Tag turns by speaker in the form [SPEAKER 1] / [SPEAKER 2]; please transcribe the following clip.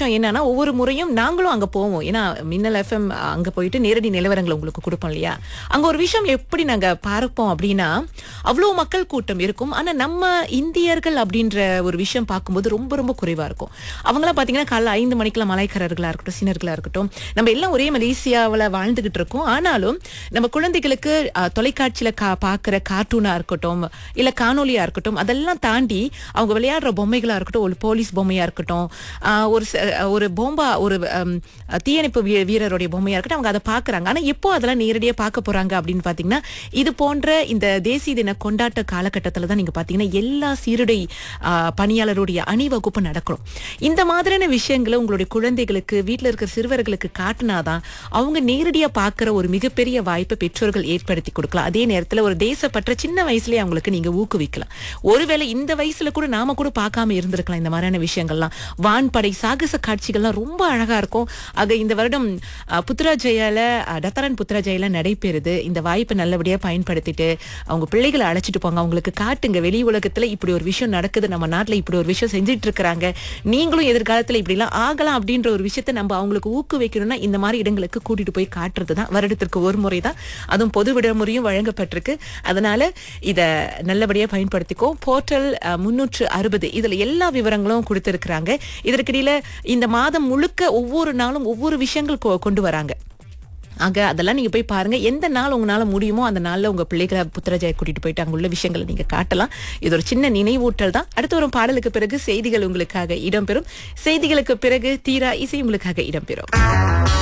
[SPEAKER 1] விஷயம் என்னன்னா ஒவ்வொரு முறையும் நாங்களும் அங்க போவோம் ஏன்னா மின்னல் எஃப்எம் அங்க போயிட்டு நேரடி நிலவரங்களை உங்களுக்கு கொடுப்போம் இல்லையா அங்க ஒரு விஷயம் எப்படி நாங்க பார்ப்போம் அப்படின்னா அவ்வளவு மக்கள் கூட்டம் இருக்கும் ஆனா நம்ம இந்தியர்கள் அப்படின்ற ஒரு விஷயம் பார்க்கும்போது ரொம்ப ரொம்ப குறைவா இருக்கும் அவங்களாம் பாத்தீங்கன்னா காலைல ஐந்து மணிக்கெல்லாம் மலைக்காரர்களா இருக்கட்டும் சீனர்களா இருக்கட்டும் நம்ம எல்லாம் ஒரே மலேசியாவுல வாழ்ந்துகிட்டு இருக்கோம் ஆனாலும் நம்ம குழந்தைகளுக்கு அஹ், தொலைக்காட்சியில கா பாக்குற கார்ட்டூனா இருக்கட்டும் இல்ல காணொலியா இருக்கட்டும் அதெல்லாம் தாண்டி அவங்க விளையாடுற பொம்மைகளா இருக்கட்டும் ஒரு போலீஸ் பொம்மையா இருக்கட்டும் ஆஹ், ஒரு ச- ஒரு பொம்பா ஒரு ஹம், தீயணைப்பு வீ- வீரருடைய பொம்மையா இருக்கட்டும் அவங்க அதை பாக்குறாங்க ஆனா எப்போ அதெல்லாம் நேரடியா பார்க்க போறாங்க அப்படின்னு பாத்தீங்கன்னா இது போன்ற இந்த தேசிய தின கொண்டாட்ட காலகட்டத்துல தான் நீங்க பாத்தீங்கன்னா எல்லா சீருடை ஆஹ், பணியாளருடைய அணிவகுப்பு நடக்கும் இந்த மாதிரியான விஷயங்களை உங்களுடைய குழந்தைகளுக்கு வீட்ல இருக்கிற சிறுவர்களுக்கு காட்டினாதான் அவங்க நேரடியா பார்க்கிற ஒரு மிகப்பெரிய வாய்ப்பை பெற்றோர்கள் ஏற்படுத்தி கொடுக்கலாம் அதே நேரத்துல ஒரு தேசப்பற்ற சின்ன வயசுலயே அவங்களுக்கு நீங்க ஊக்குவிக்கலாம் ஒருவேளை இந்த வயசுல கூட நாம கூட பார்க்காம இருந்திருக்கலாம் இந்த மாதிரியான விஷயங்கள்லாம் வான்படை சாகச காட்சிகள்லாம் ரொம்ப அழகா இருக்கும் ஆக இந்த வருடம் அஹ், புத்ராஜயால அஹ், டத்தரன் புத்ராஜயால நடைபெறுது இந்த வாய்ப்பை நல்லபடியா பயன்படுத்திட்டு அவங்க பிள்ளைகளை அழைச்சிட்டு போங்க அவங்களுக்கு காட்டுங்க வெளி உலகத்துல இப்படி ஒரு விஷயம் நடக்குது நம்ம நாட்டுல இப்படி ஒரு விஷயம் செஞ்சுட்டு இருக்கிறாங்க நீங்களும் எதிர்காலத்துல இப்படி எல்லாம் ஆகலாம் அப்படின்ற ஒரு விஷயத்தை நம்ம அவங்களுக்கு ஊக்குவிக்கணும்னா இந்த மாதிரி இடங்களுக்கு கூட்டிட்டு போய் காட்டுறது தான் வருடத்திற்கு ஒரு முறை தான் அதுவும் பொது விடுமுறையும் வழங்கப்பட்டிருக்கு அதனால இத நல்லபடியா பயன்படுத்திக்கோ போர்ட்டல் முன்னூற்று அறுபது இதுல எல்லா விவரங்களும் கொடுத்திருக்கிறாங்க இதற்கிடையில இந்த மாதம் முழுக்க ஒவ்வொரு நாளும் ஒவ்வொரு விஷயங்கள் கொ- கொண்டு வராங்க ஆக அதெல்லாம் நீங்க போய் பாருங்க எந்த நாள் உங்களால முடியுமோ அந்த நாள்ல உங்க பிள்ளைகளை புத்திரஜாய கூட்டிட்டு போயிட்டு அங்க உள்ள விஷயங்களை நீங்க காட்டலாம் இது ஒரு சின்ன நினைவூட்டல் தான் அடுத்து வரும் பாடலுக்கு பிறகு செய்திகள் உங்களுக்காக இடம்பெறும் செய்திகளுக்கு பிறகு தீரா இசை உங்களுக்காக இடம்பெறும்